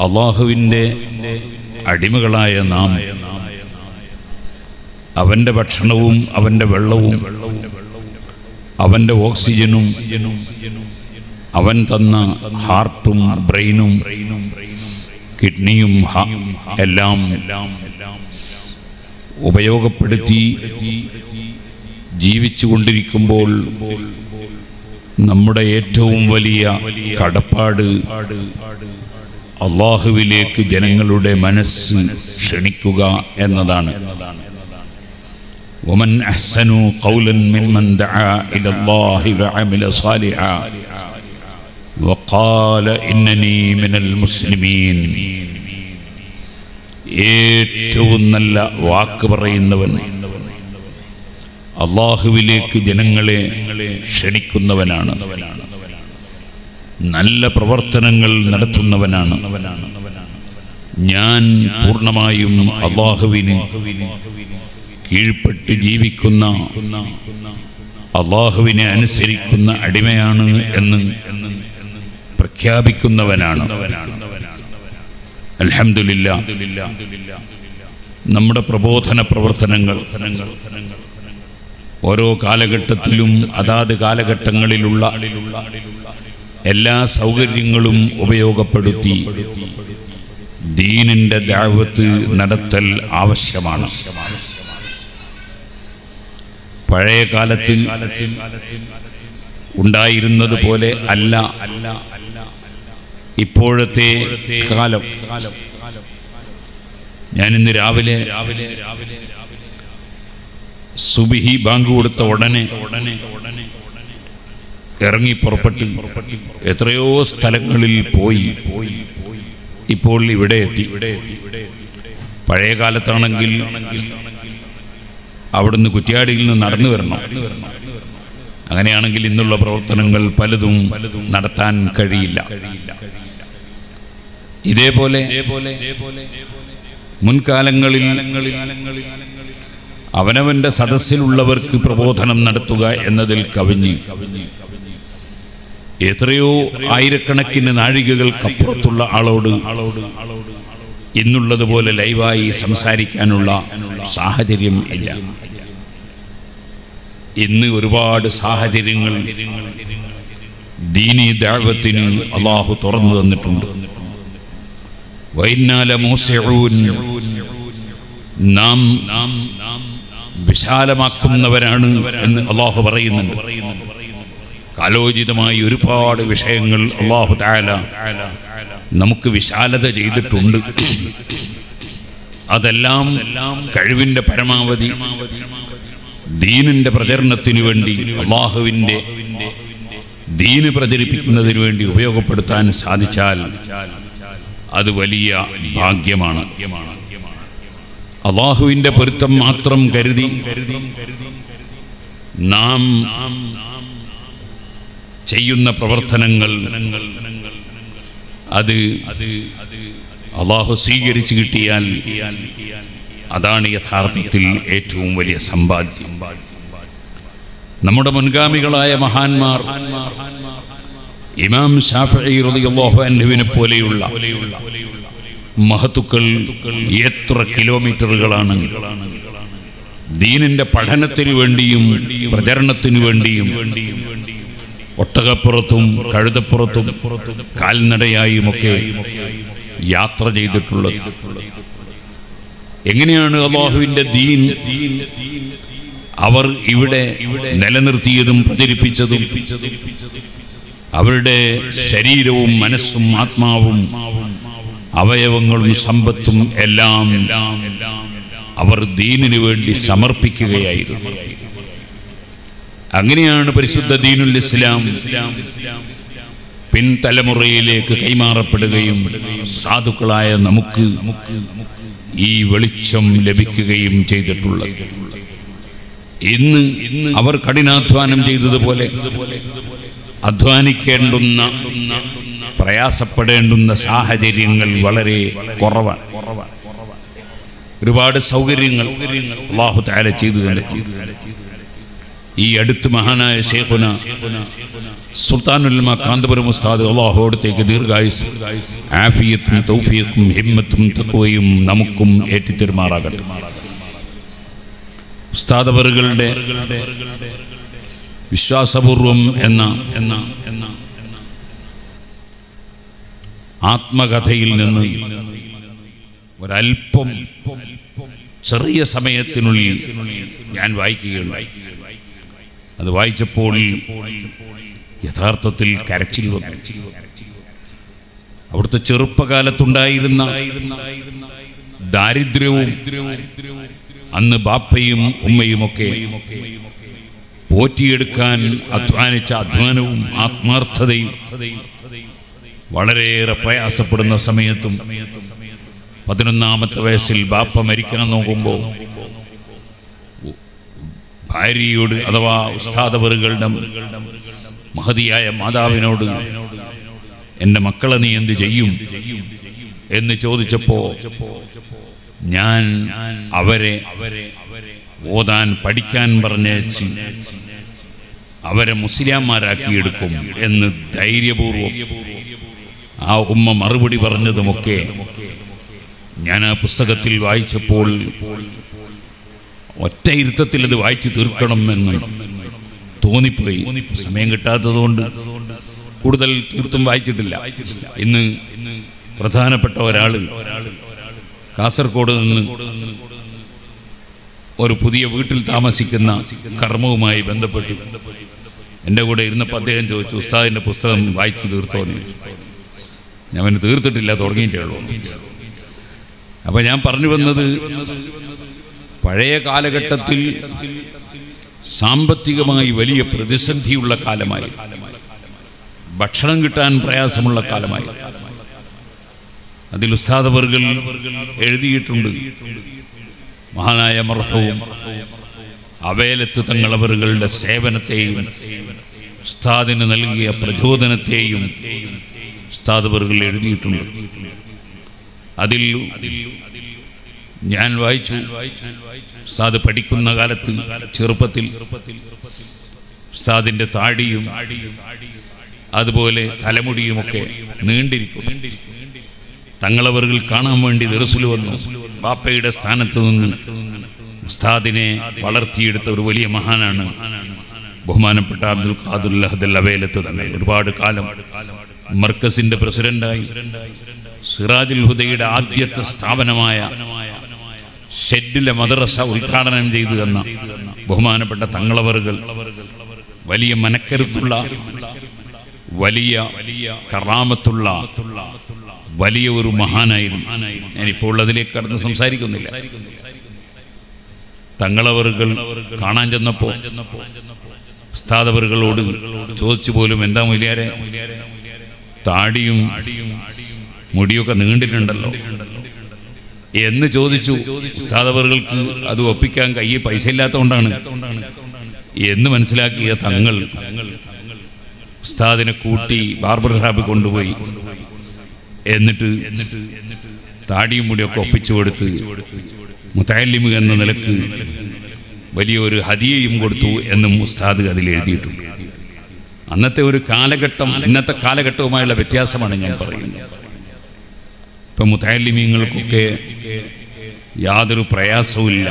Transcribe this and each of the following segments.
അള്ളാഹുവിൻ്റെ അടിമകളായ നാം അവൻ്റെ ഭക്ഷണവും അവൻ്റെ വെള്ളവും അവൻ്റെ ഓക്സിജനും അവൻ തന്ന ഹാർട്ടും ബ്രെയിനും കിഡ്നിയും ഹ- എല്ലാം ഉപയോഗപ്പെടുത്തി ജീവിച്ചു കൊണ്ടിരിക്കുമ്പോൾ നമ്മുടെ ഏറ്റവും വലിയ കടപ്പാട് അള്ളാഹുവിലേക്ക് ജനങ്ങളുടെ മനസ്സ് ക്ഷണിക്കുക എന്നതാണ് ومن أحسن قولا ممن دعا إلى الله وعمل صالحا وقال إنني من المسلمين ഏറ്റവും നല്ല വാക്ക് പറയുന്നവൻ അള്ളാഹുവിലേക്ക് ജനങ്ങളെ ക്ഷണിക്കുന്നവനാണ് നല്ല പ്രവർത്തനങ്ങൾ നടത്തുന്നവനാണ് ഞാൻ പൂർണ്ണമായും അള്ളാഹുവിന് കീഴ്പ്പെട്ട് ജീവിക്കുന്ന അള്ളാഹുവിനെ അനുസരിക്കുന്ന അടിമയാണ് എന്ന് പ്രഖ്യാപിക്കുന്നവനാണ് അൽഹംദുലില്ല നമ്മുടെ പ്രബോധന പ്രവർത്തനങ്ങൾ ഓരോ കാലഘട്ടത്തിലും അതാത് കാലഘട്ടങ്ങളിലുള്ള എല്ലാ സൗകര്യങ്ങളും ഉപയോഗപ്പെടുത്തി ദീനിന്റെ ദാവത്ത് നടത്തൽ ആവശ്യമാണ് പഴയ കാലത്ത് ഉണ്ടായിരുന്നത് പോലെ അല്ല ഇപ്പോഴത്തെ കാലം ഞാൻ ഇന്ന് രാവിലെ സുബിഹി ബാങ്ക് കൊടുത്ത ഉടനെ ഇറങ്ങി പുറപ്പെട്ട് എത്രയോ സ്ഥലങ്ങളിൽ പോയി ഇപ്പോൾ ഇവിടെ എത്തി പഴയ കാലത്താണെങ്കിൽ അവിടുന്ന് കുറ്റ്യാടിയിൽ നിന്ന് നടന്നു വരണം അങ്ങനെയാണെങ്കിൽ ഇന്നുള്ള പ്രവർത്തനങ്ങൾ പലതും നടത്താൻ കഴിയില്ല ഇതേപോലെ മുൻകാലങ്ങളിൽ അവനവന്റെ സദസ്സിലുള്ളവർക്ക് പ്രബോധനം നടത്തുക എന്നതിൽ കവിഞ്ഞ് എത്രയോ ആയിരക്കണക്കിന് നാഴികകൾക്കപ്പുറത്തുള്ള ആളോട് ഇന്നുള്ളതുപോലെ ലൈവായി സംസാരിക്കാനുള്ള സാഹചര്യം ഇല്ല ഇന്ന് ഒരുപാട് സാഹചര്യങ്ങൾ ദീനി ദാവത്തിന് അള്ളാഹു തുറന്നു തന്നിട്ടുണ്ട് വൈന്നാല മൂസഊൻ നാം വിശാലമാക്കുന്നവരാണ് എന്ന് അള്ളാഹു പറയുന്നുണ്ട് കാലോചിതമായി ഒരുപാട് വിഷയങ്ങൾ അള്ളാഹു താല നമുക്ക് വിശാലത ചെയ്തിട്ടുണ്ട് അതെല്ലാം കഴിവിന്റെ പരമാവധി ദീനിന്റെ പ്രചരണത്തിന് വേണ്ടി അള്ളാഹുവിന്റെ ദീന് പ്രചരിപ്പിക്കുന്നതിന് വേണ്ടി ഉപയോഗപ്പെടുത്താൻ സാധിച്ചാൽ അത് വലിയ ഭാഗ്യമാണ് അള്ളാഹുവിന്റെ പൊരുത്തം മാത്രം കരുതി നാം ചെയ്യുന്ന പ്രവർത്തനങ്ങൾ അത് അള്ളാഹു സ്വീകരിച്ചു കിട്ടിയാൽ അതാണ് യഥാർത്ഥത്തിൽ ഏറ്റവും വലിയ സമ്പാദ്യം നമ്മുടെ മുൻഗാമികളായ മഹാന്മാർ ഇമാം ഷാഫി റളിയല്ലാഹു അൻഹുവിനെ പോലെയുള്ള മഹത്തുക്കൾ എത്ര കിലോമീറ്ററുകളാണ് ദീനിന്റെ പഠനത്തിന് വേണ്ടിയും പ്രചരണത്തിന് വേണ്ടിയും ഒട്ടകപ്പുറത്തും കഴുതപ്പുറത്തും കാൽനടയായുമൊക്കെ യാത്ര ചെയ്തിട്ടുള്ളത് എങ്ങനെയാണ് അള്ളാഹുവിന്റെ ദീൻ അവർ ഇവിടെ നിലനിർത്തിയതും പ്രചരിപ്പിച്ചതും അവരുടെ ശരീരവും മനസ്സും ആത്മാവും അവയവങ്ങളും സമ്പത്തും എല്ലാം അവർ ദീനിനു വേണ്ടി സമർപ്പിക്കുകയായിരുന്നു അങ്ങനെയാണ് പരിശുദ്ധ ദീനുൽ ഇസ്ലാം പിൻതലമുറയിലേക്ക് കൈമാറപ്പെടുകയും സാധുക്കളായ നമുക്ക് ഈ വെളിച്ചം ലഭിക്കുകയും ചെയ്തിട്ടുള്ളത് ഇന്ന് അവർ കഠിനാധ്വാനം ചെയ്തതുപോലെ അധ്വാനിക്കേണ്ടുന്ന പ്രയാസപ്പെടേണ്ടുന്ന സാഹചര്യങ്ങൾ വളരെ കുറവാണ് ഒരുപാട് സൗകര്യങ്ങൾ അള്ളാഹു താല ചെയ്തു നൽകി ഈ അടുത്ത് മഹാനായ ശേഖുന സുൽത്താനുൽമ കാന്തപുരം ഉസ്താദ് അള്ളാഹുടത്തേക്ക് ദീർഘായുസ് ആഫിയത്തും തൗഫീഖും ഹിമ്മത്തും തഖ്വയും നമുക്കും ഏറ്റിത്തെരുമാറാകട്ടെ ഉസ്താദവറുകളുടെ വിശ്വാസപൂർവം എന്ന എന്ന എന്ന ആത്മകഥയിൽ നിന്ന് ഒരല്പം ചെറിയ സമയത്തിനുള്ളിൽ ഞാൻ വായിക്കുകയുണ്ടായി അത് വായിച്ചപ്പോൾ യഥാർത്ഥത്തിൽ കരച്ചിൽ വന്നു അവിടുത്തെ ചെറുപ്പകാലത്തുണ്ടായിരുന്ന ദാരിദ്ര്യവും അന്ന് ബാപ്പയും ഉമ്മയുമൊക്കെ പോറ്റിയെടുക്കാൻ അധ്വാനിച്ച അധ്വാനവും ആത്മാർത്ഥതയും വളരെയേറെ പ്രയാസപ്പെടുന്ന സമയത്തും പതിനൊന്നാമത്തെ വയസ്സിൽ ബാപ്പ മരിക്കാൻ നോക്കുമ്പോൾ ഭാര്യയോട് അഥവാ ഉസ്താദവറുകളുടെ മഹതിയായ മാതാവിനോട് എൻ്റെ മക്കളെ നീ എന്ത് ചെയ്യും എന്ന് ചോദിച്ചപ്പോ ഞാൻ അവരെ ഓതാൻ പഠിക്കാൻ പറഞ്ഞേച്ച് അവരെ മുസ്ലിംമാരാക്കിയെടുക്കും എന്ന് ധൈര്യപൂർവം ആ ഉമ്മ മറുപടി പറഞ്ഞതുമൊക്കെ ഞാൻ ആ പുസ്തകത്തിൽ വായിച്ചപ്പോൾ ഒറ്റ ഇരുത്തത്തിൽ അത് വായിച്ചു തീർക്കണം എന്ന് തോന്നിപ്പോയി സമയം കിട്ടാത്തതുകൊണ്ട് കൂടുതൽ തീർത്തും വായിച്ചിട്ടില്ല ഇന്ന് പ്രധാനപ്പെട്ട ഒരാൾ കാസർഗോഡ് നിന്ന് ഒരു പുതിയ വീട്ടിൽ താമസിക്കുന്ന കർമ്മവുമായി ബന്ധപ്പെട്ട് എൻ്റെ കൂടെ ഇരുന്നപ്പോൾ അദ്ദേഹം ചോദിച്ചു ഉസ്താദിൻ്റെ പുസ്തകം വായിച്ചു തീർത്തോ എന്ന് ചോദിച്ചു ഞാൻ അവന് തീർത്തിട്ടില്ല തുടങ്ങിയിട്ടേ ഉള്ളൂ അപ്പൊ ഞാൻ പറഞ്ഞു വന്നത് പഴയ കാലഘട്ടത്തിൽ സാമ്പത്തികമായി വലിയ പ്രതിസന്ധിയുള്ള കാലമായി ഭക്ഷണം കിട്ടാൻ പ്രയാസമുള്ള കാലമായി അതിൽ ഉസ്താദവർകൾ എഴുതിയിട്ടുണ്ട് മഹാനായ മർഹവും അവേലത്ത് തങ്ങളവറുകളുടെ സേവനത്തെയും ഉസ്താദിന് നൽകിയ പ്രചോദനത്തെയും ഉസ്താദവറുകൾ എഴുതിയിട്ടുണ്ട് അതിൽ ഞാൻ വായിച്ചു ഉസ്താദ് പഠിക്കുന്ന കാലത്ത് ചെറുപ്പത്തിൽ ഉസ്താദിന്റെ താടിയും അതുപോലെ തലമുടിയുമൊക്കെ നീണ്ടിരിക്കും തങ്ങളവറുകൾ കാണാൻ വേണ്ടി ദർസിൽ വന്നു ബാപ്പയുടെ സ്ഥാനത്ത് നിന്ന് ഉസ്താദിനെ വളർത്തിയെടുത്ത ഒരു വലിയ മഹാനാണ് ബഹുമാനപ്പെട്ട അബ്ദുൽ ഖാദുൽ അഹദൽ അവേലത്ത് തന്നെ ഒരുപാട് കാലം മർക്കസിന്റെ പ്രസിഡന്റായി സിറാജുൽ ഹുദയുടെ ആദ്യത്തെ സ്ഥാപനമായ ഷെഡിലെ മദ്രസ ഉദ്ഘാടനം ചെയ്തു തന്ന ബഹുമാനപ്പെട്ട തങ്ങളവറുകൾ വലിയ മനക്കരുത്തുള്ള വലിയ കറാമത്തുള്ള വലിയ ഒരു മഹാനായിരുന്നു ഞാനിപ്പോൾ അതിലേക്ക് കടന്ന് സംസാരിക്കുന്നില്ല തങ്ങളവറുകൾ കാണാൻ ചെന്നപ്പോ ഉസ്താദവറുകളോട് ചോദിച്ചു പോലും എന്താ മൊലിയാരെ താടിയും മുടിയൊക്കെ നീണ്ടിട്ടുണ്ടല്ലോ എന്ന് ചോദിച്ചു ഉസ്താദവറുകൾക്ക് അത് ഒപ്പിക്കാൻ കയ്യിൽ പൈസ ഇല്ലാത്തതുകൊണ്ടാണ് എന്ന് മനസ്സിലാക്കിയ തങ്ങൾ ഉസ്താദിനെ കൂട്ടി ബാർബർ ഷാപ്പിൽ കൊണ്ടുപോയി എന്നിട്ട് താടിയും മുടിയൊക്കെ ഒപ്പിച്ചു കൊടുത്ത് മുത്താലിമ് എന്ന നിലക്ക് വലിയൊരു ഹദിയയും കൊടുത്തു എന്നും ഉസ്താദ് അതിൽ എഴുതിയിട്ടുണ്ട് അന്നത്തെ ഒരു കാലഘട്ടം ഇന്നത്തെ കാലഘട്ടവുമായുള്ള വ്യത്യാസമാണ് ഞാൻ പറയുന്നത് ഇപ്പം മുത്താലിമീങ്ങൾക്കൊക്കെ യാതൊരു പ്രയാസവുമില്ല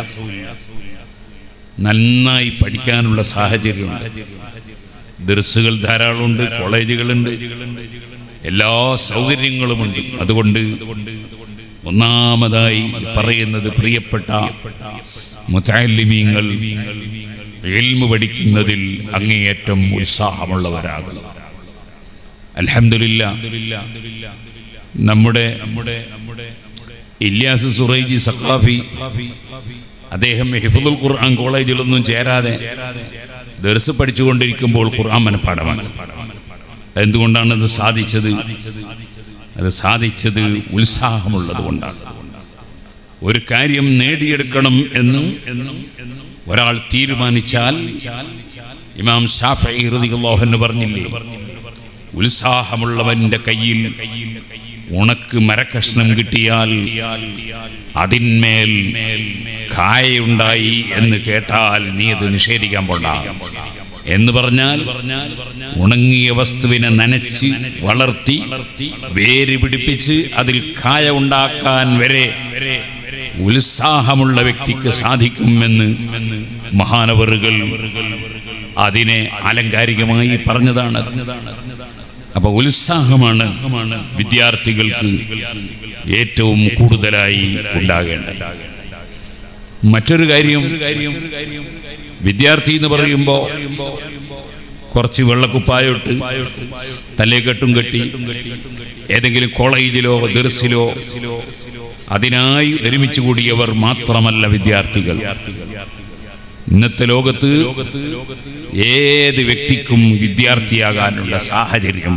നന്നായി പഠിക്കാനുള്ള സാഹചര്യമുണ്ട് ദർസുകൾ ധാരാളമുണ്ട് കോളേജുകളുണ്ട് എല്ലാ സൗകര്യങ്ങളുമുണ്ട് അതുകൊണ്ട് ഒന്നാമതായി പറയുന്നത് പ്രിയപ്പെട്ട മുത്താലിമീങ്ങൾ എൽമു പഠിക്കുന്നതിൽ അങ്ങേയറ്റം ഉത്സാഹമുള്ളവരാകണം അൽഹംദുലില്ല നമ്മുടെ നമ്മുടെ ഇല്യാസ് സുറൈജി സഖാഫി അദ്ദേഹം ഹിഫുൽ ഖുർആൻ കോളേജിലൊന്നും ചേരാതെ ദർസ് പഠിച്ചുകൊണ്ടിരിക്കുമ്പോൾ ഖുർആൻ മനഃപ്പാടമാണ് എന്തുകൊണ്ടാണ് അത് സാധിച്ചത് അത് സാധിച്ചത് ഉത്സാഹമുള്ളത് കൊണ്ടാണ് ഒരു കാര്യം നേടിയെടുക്കണം എന്ന് ഒരാൾ തീരുമാനിച്ചാൽ ഇമാം ഷാഫി റളിയല്ലാഹു അൻഹു പറഞ്ഞില്ലേ ഉത്സാഹമുള്ളവന്റെ കയ്യിൽ ഉണക്ക് മരക്കഷ്ണം കിട്ടിയാൽ അതിന്മേൽ കായുണ്ടായി എന്ന് കേട്ടാൽ നീ അത് നിഷേധിക്കാൻ പോണ്ട എന്ന് പറഞ്ഞാൽ ഉണങ്ങിയ വസ്തുവിനെ നനച്ച് വളർത്തി വേര് പിടിപ്പിച്ച് അതിൽ കായ ഉണ്ടാക്കാൻ വരെ ഉത്സാഹമുള്ള വ്യക്തിക്ക് സാധിക്കുമെന്ന് മഹാനവറുകൾ അതിനെ ആലങ്കാരികമായി പറഞ്ഞതാണ് അപ്പൊ ഉത്സാഹമാണ് വിദ്യാർത്ഥികൾക്ക് ഏറ്റവും കൂടുതലായി ഉണ്ടാകേണ്ടത് മറ്റൊരു കാര്യം വിദ്യാർത്ഥി എന്ന് പറയുമ്പോൾ കുറച്ച് വെള്ളക്കുപ്പായോട്ട് തലേക്കെട്ടും കെട്ടി ഏതെങ്കിലും കോളേജിലോ ദർസിലോ അതിനായി ഒരുമിച്ച് കൂടിയവർ മാത്രമല്ല വിദ്യാർത്ഥികൾ ഇന്നത്തെ ലോകത്ത് ഏത് വ്യക്തിക്കും വിദ്യാർത്ഥിയാകാനുള്ള സാഹചര്യം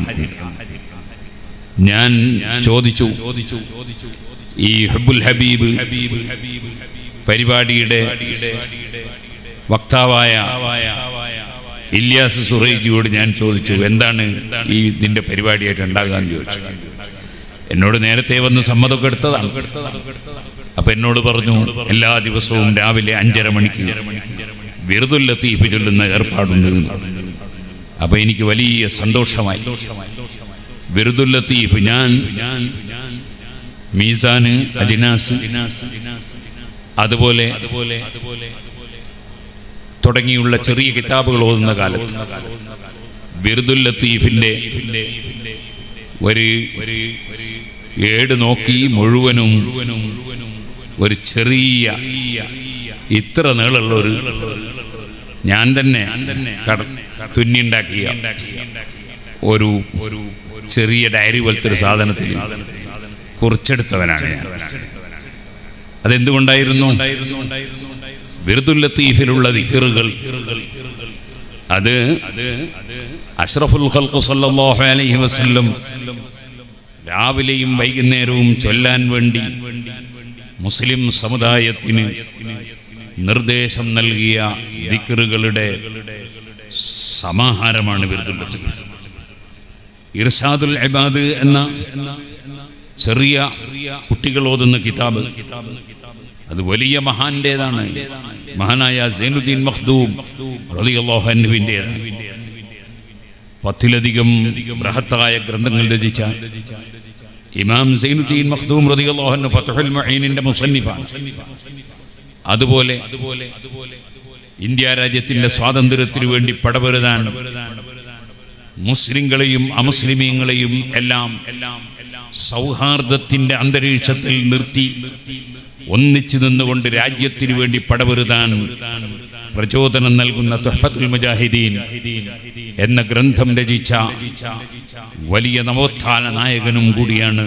ഞാൻ ചോദിച്ചു ഈ ഹബ്ബുൽ ഹബീബ് പരിപാടിയുടെ വക്താവായ ഇല്യാസ് സുറൈജിയോട് ഞാൻ ചോദിച്ചു എന്താണ് ഈ ഇതിന്റെ പരിപാടിയായിട്ട് ഉണ്ടാകാൻ ചോദിച്ചു എന്നോട് നേരത്തെ വന്ന് സമ്മതമൊക്കെ എടുത്തതാണ് അപ്പൊ എന്നോട് പറഞ്ഞു എല്ലാ ദിവസവും രാവിലെ അഞ്ചര മണിക്ക് വിറുതുൽ ലത്തീഫ് ചൊല്ലുന്ന ഏർപ്പാടുണ്ട് എന്ന്. അപ്പൊ എനിക്ക് വലിയ സന്തോഷമായി വിറുതുൽ ലത്തീഫ് ഞാൻ മീസാന് അജിനാസ് അതുപോലെ തുടങ്ങിയുള്ള ചെറിയ കിതാബുകൾ ഓതുന്ന കാലത്ത് ബിർദുൽ ലത്തീഫിന്റെ ഒരു ഏട് നോക്കി മുഴുവനും ഒരു ചെറിയ ഇത്ര നീളമുള്ള ഒരു ഞാൻ തന്നെ കട- തുന്നിയുണ്ടാക്കിയ ഒരു ചെറിയ ഡയറി പോലത്തെ ഒരു സാധനത്തിൽ കുറിച്ചെടുത്തവനാണ് ഞാൻ അതെന്തുകൊണ്ടായിരുന്നു ബിർദുൽ ലത്തീഫിലുള്ള ദിക്കറുകൾ അത് അഷ്റഫുൽ ഖൽഖ് സല്ലല്ലാഹു അലൈഹി വസല്ലം രാവിലെയും വൈകുന്നേരവും ചൊല്ലാൻ വേണ്ടി മുസ്ലിം സമുദായത്തിന് നിർദ്ദേശം നൽകിയ ദിക്കറുകളുടെ സമാഹാരമാണ് ബിർദുൽ ലത്തീഫ് ഇർഷാദുൽ ഇബാദ് എന്ന ചെറിയ കുട്ടികൾ ഓതുന്ന കിതാബ് അത് വലിയ മഹാന്റേതാണ് മഹാനായ സൈനുദ്ദീൻ മഖ്ദൂം റളിയല്ലാഹു അൻഹുവിൻ്റെതാണ് പത്തിലധികം ബൃഹത്തായ ഗ്രന്ഥങ്ങൾ രചിച്ച ഇമാം സൈനുദ്ദീൻ മഖ്ദൂം റളിയല്ലാഹു അൻഹു ഫത്ഹുൽ മുഈനിന്റെ മുസന്നിഫാണ് അതുപോലെ ഇന്ത്യ രാജ്യത്തിന്റെ സ്വാതന്ത്ര്യത്തിനു വേണ്ടി പടപൊരുതാൻ മുസ്ലിങ്ങളെയും അമുസ്ലിമീങ്ങളെയും എല്ലാം സൗഹാർദ്ദത്തിന്റെ അന്തരീക്ഷത്തിൽ നിർത്തി ഒന്നിച്ചു നിന്നുകൊണ്ട് രാജ്യത്തിനു വേണ്ടി പടപൊരുതാൻ പ്രചോദനം നൽകുന്ന തുഹഫത്തുൽ മുജാഹിദീൻ എന്ന ഗ്രന്ഥം രചിച്ച വലിയ നവോത്ഥാന നായകനും കൂടിയാണ്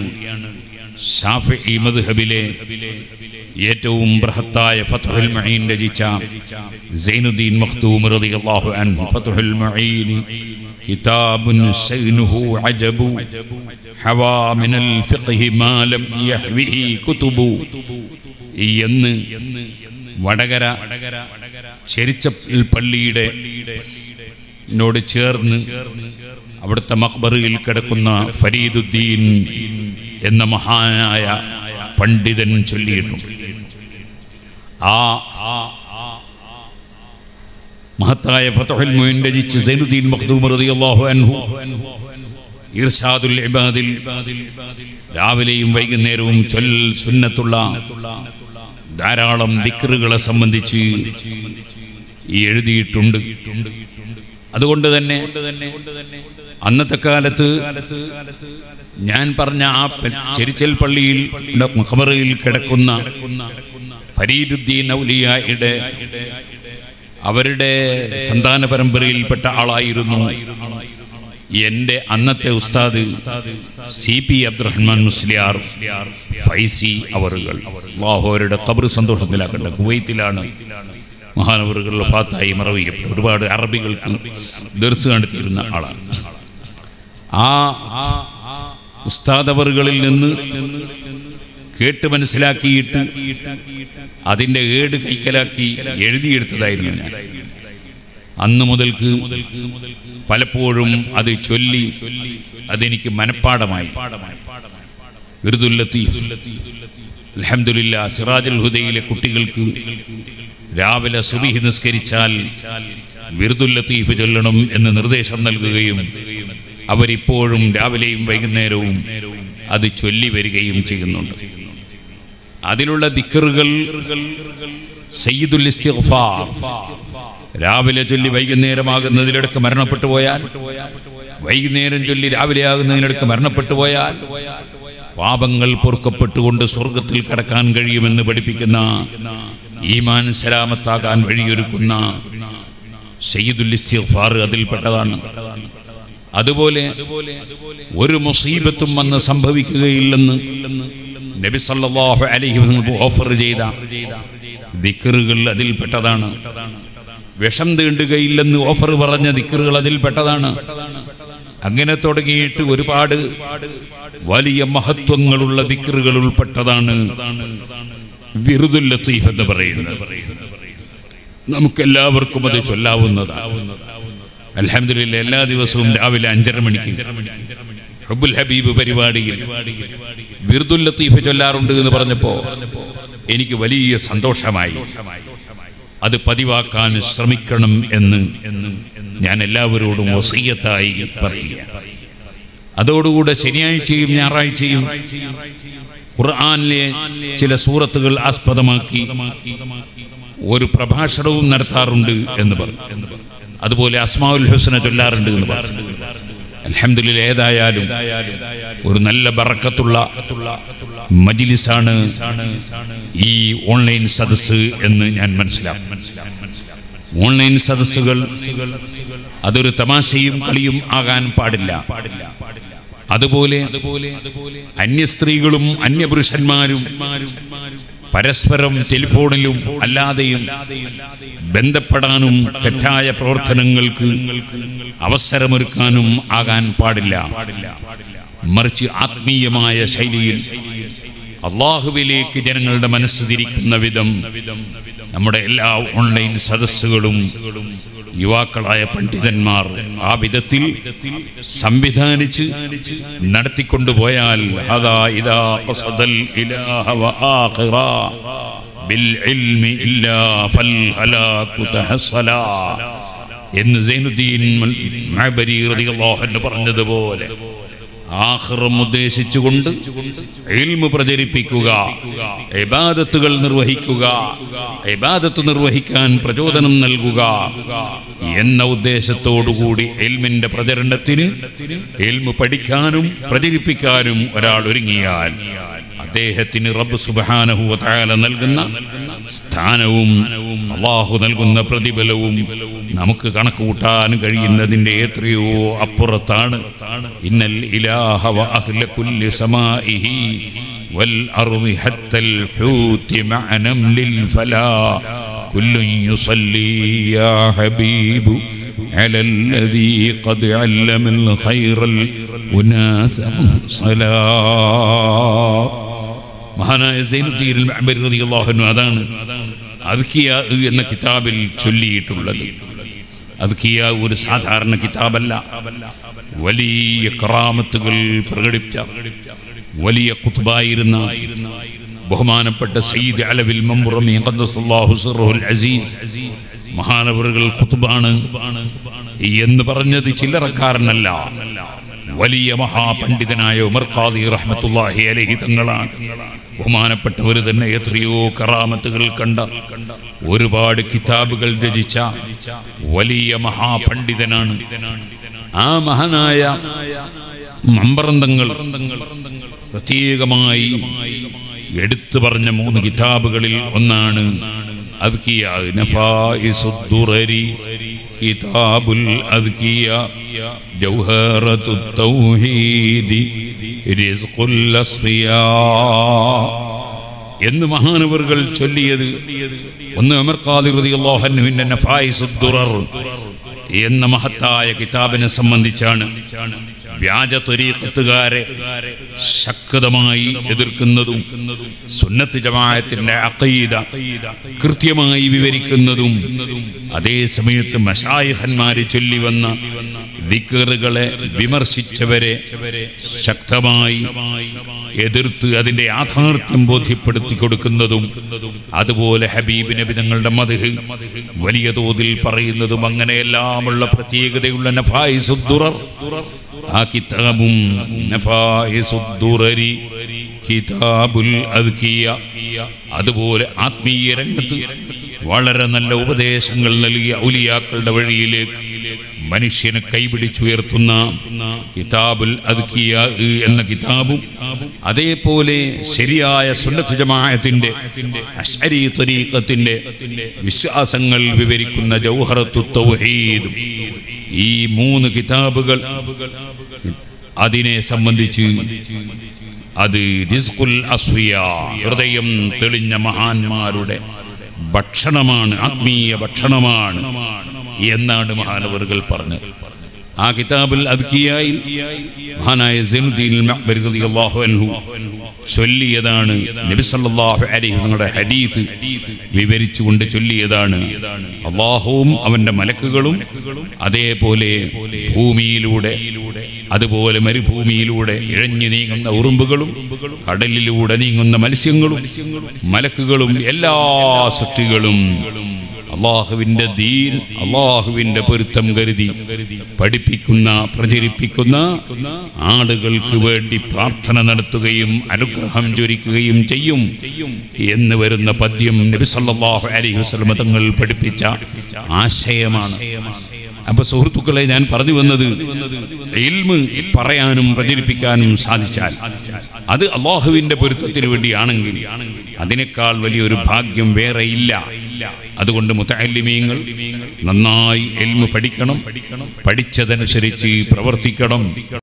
ഷാഫി മദ്ഹബിലെ ഏറ്റവും ബൃഹത്തായ ഫത്ഹുൽ മഈൻ രചിച്ച സൈനുദ്ദീൻ മഖ്ദൂം റളിയല്ലാഹു അൻഹു ഫത്ഹുൽ മഈൻ കിതാബുൻ സൈനുഹു അജബു ഹവാ മിനൽ ഫിഖ്ഹി മാ ലം യഹ്വിഹി കുതുബു എന്ന് വടകര ചെരിച്ചപ്പൽ പള്ളിയുടെ നോട് ചേർന്ന് അവിടുത്തെ മഖ്ബറിൽ കിടക്കുന്ന ഫരീദുദ്ദീൻ എന്ന മഹാനായ പണ്ഡിതൻ ചൊല്ലിയിട്ടുണ്ട് ആ മഹത്തായ ഫതഹുൽ മുയിൻ രചിച്ച് സൈനുദ്ദീൻ മഖ്ദൂം റളിയല്ലാഹു അൻഹു ഇർഷാദുൽ ഇബാദിൽ രാവിലെയും വൈകുന്നേരവും ചൊൽ സുന്നത്തുള്ള ധാരാളം ദിക്റുകളെ സംബന്ധിച്ച് ഈ എഴുതിയിട്ടുണ്ട് അതുകൊണ്ട് തന്നെ അന്നത്തെ കാലത്ത് ഞാൻ പറഞ്ഞ ആ പെ- ചെരിച്ചൽ പള്ളിയിൽ മഖബറയിൽ കിടക്കുന്ന ഫരീദുദ്ദീൻ ഔലിയായുടെ അവരുടെ സന്താന പരമ്പരയിൽപ്പെട്ട ആളായിരുന്നു എൻ്റെ അന്നത്തെ ഉസ്താദ് സി പി അബ്ദുറഹ്മാൻ മുസ്ലിയാർ ഫൈസി അവറുകൾ അള്ളാഹുവരുടെ ഖബർ സന്തോഷത്തിലാക്കട്ടെ കുവൈത്തിലാണ് മഹാനവറുകൾ ഫാത്തായി മറവിക്കപ്പെട്ടു ഒരുപാട് അറബികൾക്ക് ദർസ് കണ്ടെത്തിയിരുന്ന ആളാണ് ആ ഉസ്താദ് അവറുകളിൽ നിന്ന് കേട്ട് മനസ്സിലാക്കിയിട്ട് അതിൻ്റെ ഏട് കൈക്കലാക്കി എഴുതിയെടുത്തതായിരുന്നു ഞാൻ അന്ന് മുതൽക്ക് പലപ്പോഴും അത് ചൊല്ലി അതെനിക്ക് മനഃപ്പാടമായി വിറുദുൽ ലത്തീഫ് അൽഹംദുലില്ല സിറാജുൽ ഹുദയിലെ കുട്ടികൾക്ക് രാവിലെ സുബിഹി നിസ്കരിച്ചാൽ വിറുദുൽ ലത്തീഫ് ചൊല്ലണം എന്ന് നിർദ്ദേശം നൽകുകയും അവരിപ്പോഴും രാവിലെയും വൈകുന്നേരവും അത് ചൊല്ലി വരികയും ചെയ്യുന്നുണ്ട് അതിലുള്ള ദിക്കറുകൾ സയ്യിദുൽ ഇസ്തിഗ്ഫാർ രാവിലെ ചൊല്ലി വൈകുന്നേരമാകുന്നതിലിടക്ക് മരണപ്പെട്ടു പോയാൽ വൈകുന്നേരം ചൊല്ലി രാവിലെ ആകുന്നതിനിടക്ക് മരണപ്പെട്ടു പോയാൽ പാപങ്ങൾ പൊറുക്കപ്പെട്ടുകൊണ്ട് സ്വർഗത്തിൽ കടക്കാൻ കഴിയുമെന്ന് പഠിപ്പിക്കുന്ന ഈമാൻ സലാമത്താകാൻ വഴിയൊരുക്കുന്ന സയ്യിദുൽ ഇസ്തിഗ്ഫാർ അതിൽപ്പെട്ടതാണ് അതുപോലെ ഒരു മുസീബത്തും വന്ന് സംഭവിക്കുകയില്ലെന്ന് നബി സല്ലല്ലാഹു അലൈഹി വസല്ലം ഓഫർ ചെയ്ത ദിക്റുകൾ അതിൽപ്പെട്ടതാണ് വിഷം തീണ്ടുകയില്ലെന്ന് ഓഫർ പറഞ്ഞ ദിക്റുകൾ അതിൽപ്പെട്ടതാണ് അങ്ങനെ തുടങ്ങിയിട്ട് ഒരുപാട് വലിയ മഹത്വങ്ങളുള്ള ദിക്റുകൾ ഉൾപ്പെട്ടതാണ് വിറുദുൽ ലത്തീഫ് എന്ന് പറയുന്നത് നമുക്കെല്ലാവർക്കും അത് ചൊല്ലാവുന്നതാണ് അൽഹംദുലില്ല എല്ലാ ദിവസവും രാവിലെ അഞ്ചര മണിക്ക് ഹബ്ബുൽ ഹബീബ് പരിപാടിയിൽ വിറുദുൽ ലത്തീഫ് ചൊല്ലാറുണ്ട് എന്ന് പറഞ്ഞപ്പോ എനിക്ക് വലിയ സന്തോഷമായി അത് പതിവാക്കാൻ ശ്രമിക്കണം എന്ന് ഞാൻ എല്ലാവരോടും വസീയത്തായി പറയുക അതോടുകൂടെ ശനിയാഴ്ചയും ഞായറാഴ്ചയും ഖുർആാനിലെ ചില സൂറത്തുകൾ ആസ്പദമാക്കി ഒരു പ്രഭാഷണവും നടത്താറുണ്ട് എന്ന് പറഞ്ഞു അതുപോലെ അസ്മാഉൽ ഹുസന ചൊല്ലാറുണ്ട് എന്ന് പറഞ്ഞു അൽഹംദുലില്ലാ ഏതായാലും ഒരു നല്ല ബറക്കത്തുള്ള മജിലിസാണ് ഈ ഓൺലൈൻ സദസ്സ് എന്ന് ഞാൻ മനസ്സിലാക്കും ഓൺലൈൻ സദസ്സുകൾ അതൊരു തമാശയും കളിയും ആകാൻ പാടില്ല അതുപോലെ അന്യ സ്ത്രീകളും അന്യപുരുഷന്മാരും പരസ്പരം ടെലിഫോണിലും അല്ലാതെയും ബന്ധപ്പെടാനും തെറ്റായ പ്രവർത്തനങ്ങൾക്ക് അവസരമൊരുക്കാനും ആകാൻ പാടില്ല മറിച്ച് ആത്മീയമായ ശൈലിയിൽ അള്ളാഹുവിലേക്ക് ജനങ്ങളുടെ മനസ്സ് തിരിക്കുന്ന വിധം നമ്മുടെ എല്ലാ ഓൺലൈൻ സദസ്സുകളും യുവാക്കളായ പണ്ഡിതന്മാർ ആ വിധത്തിൽ സംവിധാനിച്ച് നടത്തിക്കൊണ്ടുപോയാൽ അതാ ഇതാ ഖസദൽ ഇലാഹ വ ആഖിറ بالعلم إلا فالهلاك تحصلا എന്ന് സൈനുദ്ദീൻ മഅബരി റളിയല്ലാഹു അൻഹു പറഞ്ഞതുപോലെ ആഖിറം ഉദ്ദേശിച്ചുകൊണ്ട് ഇൽമു പ്രചരിപ്പിക്കുക ഇബാദത്തുകൾ നിർവഹിക്കുക ഇബാദത്ത് നിർവഹിക്കാൻ പ്രചോദനം നൽകുക എന്ന ഉദ്ദേശത്തോടുകൂടി എൽമിന്റെ പ്രചരണത്തിന് എൽമു പഠിക്കാനും പ്രചരിപ്പിക്കാനും ഒരാൾ ഒരുങ്ങിയാൽ അദ്ദേഹത്തിന് റബ്ബ് സുബ്ഹാനഹു വ തആല നൽകുന്ന സ്ഥാനവും അള്ളാഹു നൽകുന്ന പ്രതിഫലവും നമുക്ക് കണക്ക് കൂട്ടാൻ കഴിയുന്നതിന്റെ എത്രയോ അപ്പുറത്താണ് ഇന്നൽ ഇലാഹ വ അഹ്ല കുല്ലി സമാഇഹി വൽ അർളി ഹത്തൽ ഹൂതി മഅ നംലിൽ ഫലാ കുല്ലു യുസല്ലി യാ ഹബീബു على الذي قد علم الخير الأناس صلاة മഹാനായ സൈനുദ്ദീൻ മഅ്ബരി റളിയല്ലാഹു അൻഹു അതാണ് അദ്കിയ എന്ന കിതാബിൽ ചൊല്ലിയിട്ടുള്ളത് അദ്കിയ ഒരു സാധാരണ കിതാബല്ല വലിയ കറാമത്തുകൾ പ്രകടിപ്പിച്ച വലിയ കുത്തുബായിരുന്ന ബഹുമാനപ്പെട്ട സയ്യിദ് അലവിൽ മമ്പുറമി ഖദ്ദസല്ലാഹു സിർറുൽ അസീസ് മഹാനവറുകൾ കുത്തുബാണ് എന്ന് പറഞ്ഞത് ചില്ലറക്കാരനല്ല വലിയ മഹാപണ്ഡിതനായ ഉമർ ഖാദി റഹ്മത്തുള്ളാഹി അലൈഹി തങ്ങളാണ് ബഹുമാനപ്പെട്ടവർ തന്നെ എത്രയോ കറാമത്തുകൾ കണ്ട ഒരുപാട് കിതാബുകൾ രചിച്ച വലിയ മഹാപണ്ഡിതനാണ് ആ മഹാനായ മമ്പറന്തങ്ങൾ പ്രത്യേകമായി എടുത്തു പറഞ്ഞ മൂന്ന് കിതാബുകളിൽ ഒന്നാണ് അദ്കിയ നഫായിസുദ്ദുറരി കിതാബുൽ അദ്കിയ ജൗഹറത്തു തൗഹീദി റിസ്ഖുൽ അസ്ഫിയാ എന്ന് മഹാനവറുകൾ ചൊല്ലിയത് ഒന്ന് അമർ ഖാദി റളിയല്ലാഹു അൻഹുവിന്റെ നഫായിസുദ്ദുറർ എന്ന മഹത്തായ കിതാബിനെ സംബന്ധിച്ചാണ് വ്യാജ ത്വരീഖത്തുകാരെ ശക്തമായി എതിർക്കുന്നതും സുന്നത്ത് ജമാഅത്തിന്റെ അഖീദ കൃത്യമായി വിവരിക്കുന്നതും അതേ സമയത്ത് മഷായിഹന്മാരെ ചൊല്ലി വന്ന ദിക്കറുകളെ വിമർശിച്ചവരെ ശക്തമായി എതിർത്ത് അതിന്റെ യാഥാർത്ഥ്യം ബോധ്യപ്പെടുത്തി കൊടുക്കുന്നതും അതുപോലെ ഹബീബ് നബി തങ്ങളുടെ മധു വലിയ തോതിൽ പറയുന്നതും അങ്ങനെയെല്ലാമുള്ള പ്രത്യേകതയുള്ള നഫായിസുദ്ദുറർ ആ കിതാബും നഫായിസുദ്ദുറരി കിതാബുൽ അദ്കിയ അതുപോലെ ആത്മീയ രംഗത്ത് വളരെ നല്ല ഉപദേശങ്ങൾ നൽകിയ ഔലിയാക്കളുടെ വഴിയിലേക്ക് മനുഷ്യനെ കൈപിടിച്ചുയർത്തുന്ന കിതാബുൽ അദ്കിയ എന്ന കിതാബും അതേപോലെ ശരിയായ സുന്നത്ത് ജമാഅത്തിന്റെ അശ്അരി തരീഖത്തിന്റെ വിശ്വാസങ്ങൾ വിവരിക്കുന്ന ജൗഹറത്തു തൗഹീദും ഈ മൂന്ന് കിതാബുകൾ അതിനെ സംബന്ധിച്ച് അത് റിസ്കുൽ അസ്വിയ ഹൃദയം തെളിഞ്ഞ മഹാന്മാരുടെ ഭക്ഷണമാണ് ആത്മീയ ഭക്ഷണമാണ് എന്നാണ് മഹാനവറുകൾ പറഞ്ഞത് ആ കിതാബിൽ അദ്കിയായി മഹാനായ സൈനുദ്ദീൻ മഅ്ബരി റളിയല്ലാഹു അൻഹു ചൊല്ലിയതാണ് നബി സല്ലല്ലാഹു അലൈഹി വസല്ലമയുടെ ഹദീസ് വിവരിച്ചുകൊണ്ട് ചൊല്ലിയതാണ് അള്ളാഹുവും അവന്റെ മലക്കുകളും അതേപോലെ ഭൂമിയിലൂടെ അതുപോലെ മരുഭൂമിയിലൂടെ ഇഴഞ്ഞു നീങ്ങുന്ന ഉറുമ്പുകളും കടലിലൂടെ നീങ്ങുന്ന മത്സ്യങ്ങളും മലക്കുകളും എല്ലാ സൃഷ്ടികളും അള്ളാഹുവിന്റെ ദീൻ അള്ളാഹുവിന്റെ പൊരുത്തം കരുതി പഠിപ്പിക്കുന്ന പ്രചരിപ്പിക്കുന്ന ആളുകൾക്ക് വേണ്ടി പ്രാർത്ഥന നടത്തുകയും അനുഗ്രഹം ചൊരിക്കുകയും ചെയ്യും എന്ന് വരുന്ന പദ്യം നബി സല്ലല്ലാഹു അലൈഹി വസല്ലം തങ്ങൾ പഠിപ്പിച്ച ആശയമാണ് അപ്പൊ സുഹൃത്തുക്കളെ ഞാൻ പറഞ്ഞു വന്നത് ഇൽമ് പറയാനും പ്രചരിപ്പിക്കാനും സാധിച്ചാൽ അത് അള്ളാഹുവിന്റെ പൊരുത്തത്തിന് വേണ്ടിയാണെങ്കിൽ അതിനേക്കാൾ വലിയൊരു ഭാഗ്യം വേറെ ഇല്ല അതുകൊണ്ട് മുത്തല്ലിമീങ്ങൾ നന്നായി എൽമ് പഠിക്കണം പഠിച്ചതനുസരിച്ച് പ്രവർത്തിക്കണം